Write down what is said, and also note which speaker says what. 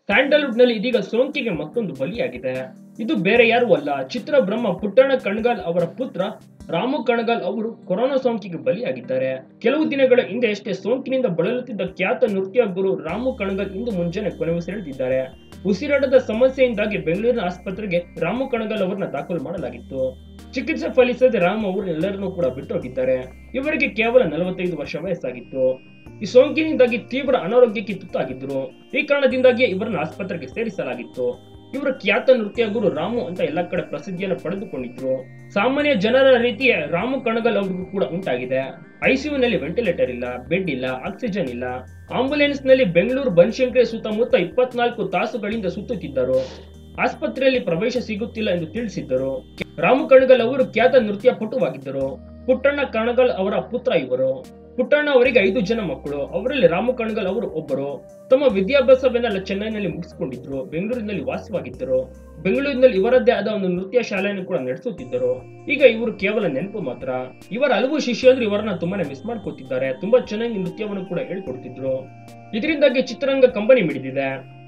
Speaker 1: Sandalwood ನಲ್ಲಿ ಇದೀಗ ಸೋಂಕಿಗೆ ಮತ್ತೊಂದು ಬಲಿಯಾಗಿದೆ ಇದು ಬೇರೆ ಯಾರೂ ಅಲ್ಲ ಚಿತ್ರ ಬ್ರಹ್ಮ ಪುಟ್ಟಣ್ಣ ಕಣಗಾಲ್ ಅವರ ಪುತ್ರ ರಾಮು ಕಣಗಾಲ್ ಅವರು ಕೊರೋನಾ ಸೋಂಕಿಗೆ ಬಲಿಯಾಗಿದ್ದಾರೆ ಕೆಲವು ದಿನಗಳ ಹಿಂದೆ ಅಷ್ಟೇ ಸೋಂಕಿನಿಂದ ಬಳಲುತ್ತಿದ್ದ ಖ್ಯಾತ ನೃತ್ಯ ಗುರು ರಾಮು ಕಣಗಾಲ್ ಇಂದು ಮುಂಜಾನೆ ಕೊನೆಯುಸಿರೆಳೆದಿದ್ದಾರೆ ಉಸಿರಾಟದ ಸಮಸ್ಯೆಯಿಂದಾಗಿ ಬೆಂಗಳೂರಿನ ಆಸ್ಪತ್ರೆಗೆ ರಾಮು ಕಣಗಾಲ್ ಅವರನ್ನ ದಾಖಲು ಮಾಡಲಾಗಿತ್ತು ಚಿಕಿತ್ಸೆ ಫಲಿಸದೆ ರಾಮ್ ಅವರು ಎಲ್ಲರನ್ನೂ ಕೂಡ ಬಿಟ್ಟು ಹೋಗಿದ್ದಾರೆ ಇವರಿಗೆ ಕೇವಲ ನಲವತ್ತೈದು ವರ್ಷ ವಯಸ್ಸಾಗಿತ್ತು ಈ ಸೋಂಕಿನಿಂದಾಗಿ ತೀವ್ರ ಅನಾರೋಗ್ಯಕ್ಕೆ ತುತ್ತಾಗಿದ್ದರು ಈ ಕಾರಣದಿಂದಾಗಿ ಇವರನ್ನು ಆಸ್ಪತ್ರೆಗೆ ಸೇರಿಸಲಾಗಿತ್ತು ಇವರು ಖ್ಯಾತ ನೃತ್ಯ ಗುರು ರಾಮು ಅಂತ ಎಲ್ಲ ಕಡೆ ಪ್ರಸಿದ್ಧಿಯನ್ನು ಪಡೆದುಕೊಂಡಿದ್ರು ಸಾಮಾನ್ಯ ಜನರ ರೀತಿಯ ರಾಮು ಕಣಗಲ್ ಅವ್ರಿಗೂ ಕೂಡ ಉಂಟಾಗಿದೆ ಐಸಿಯು ನಲ್ಲಿ ವೆಂಟಿಲೇಟರ್ ಇಲ್ಲ ಬೆಡ್ ಇಲ್ಲ ಆಕ್ಸಿಜನ್ ಇಲ್ಲ ಆಂಬುಲೆನ್ಸ್ ನಲ್ಲಿ ಬೆಂಗಳೂರು ಬನಶಂಕರಿ ಸುತ್ತಮುತ್ತ ಇಪ್ಪತ್ನಾಲ್ಕು ತಾಸುಗಳಿಂದ ಸುತ್ತುತ್ತಿದ್ದರು ಆಸ್ಪತ್ರೆಯಲ್ಲಿ ಪ್ರವೇಶ ಸಿಗುತ್ತಿಲ್ಲ ಎಂದು ತಿಳಿಸಿದ್ದರು ರಾಮು ಕಣಗಲ್ ಅವರು ಖ್ಯಾತ ನೃತ್ಯ ಪಟುವಾಗಿದ್ದರು ಪುಟ್ಟಣ್ಣ ಕಣಗಲ್ ಅವರ ಪುತ್ರ ಇವರು ಪುಟ್ಟಣ್ಣ ಅವರಿಗೆ ಐದು ಜನ ಮಕ್ಕಳು ಅವರಲ್ಲಿ ರಾಮು ಕಣಗಲ್ ಅವರು ಒಬ್ಬರು ತಮ್ಮ ವಿದ್ಯಾಭ್ಯಾಸವನ್ನೆಲ್ಲ ಚೆನ್ನೈನಲ್ಲಿ ಮುಗಿಸಿಕೊಂಡಿದ್ರು ಬೆಂಗಳೂರಿನಲ್ಲಿ ವಾಸವಾಗಿದ್ದರು ಬೆಂಗಳೂರಿನಲ್ಲಿ ಇವರದ್ದೇ ಆದ ಒಂದು ನೃತ್ಯ ಶಾಲೆಯನ್ನು ಕೂಡ ನಡೆಸುತ್ತಿದ್ದರು ಈಗ ಇವರು ಕೇವಲ ನೆನಪು ಮಾತ್ರ ಇವರ ಹಲವು ಶಿಷ್ಯರು ಇವರನ್ನ ತುಂಬಾನೇ ಮಿಸ್ ಮಾಡ್ಕೋತಿದ್ದಾರೆ ತುಂಬಾ ಚೆನ್ನಾಗಿ ನೃತ್ಯವನ್ನು ಕೂಡ ಹೇಳ್ಕೊಡ್ತಿದ್ರು ಇದರಿಂದಾಗಿ ಚಿತ್ರರಂಗ ಕಂಬನಿ ಮಿಡಿದಿದೆ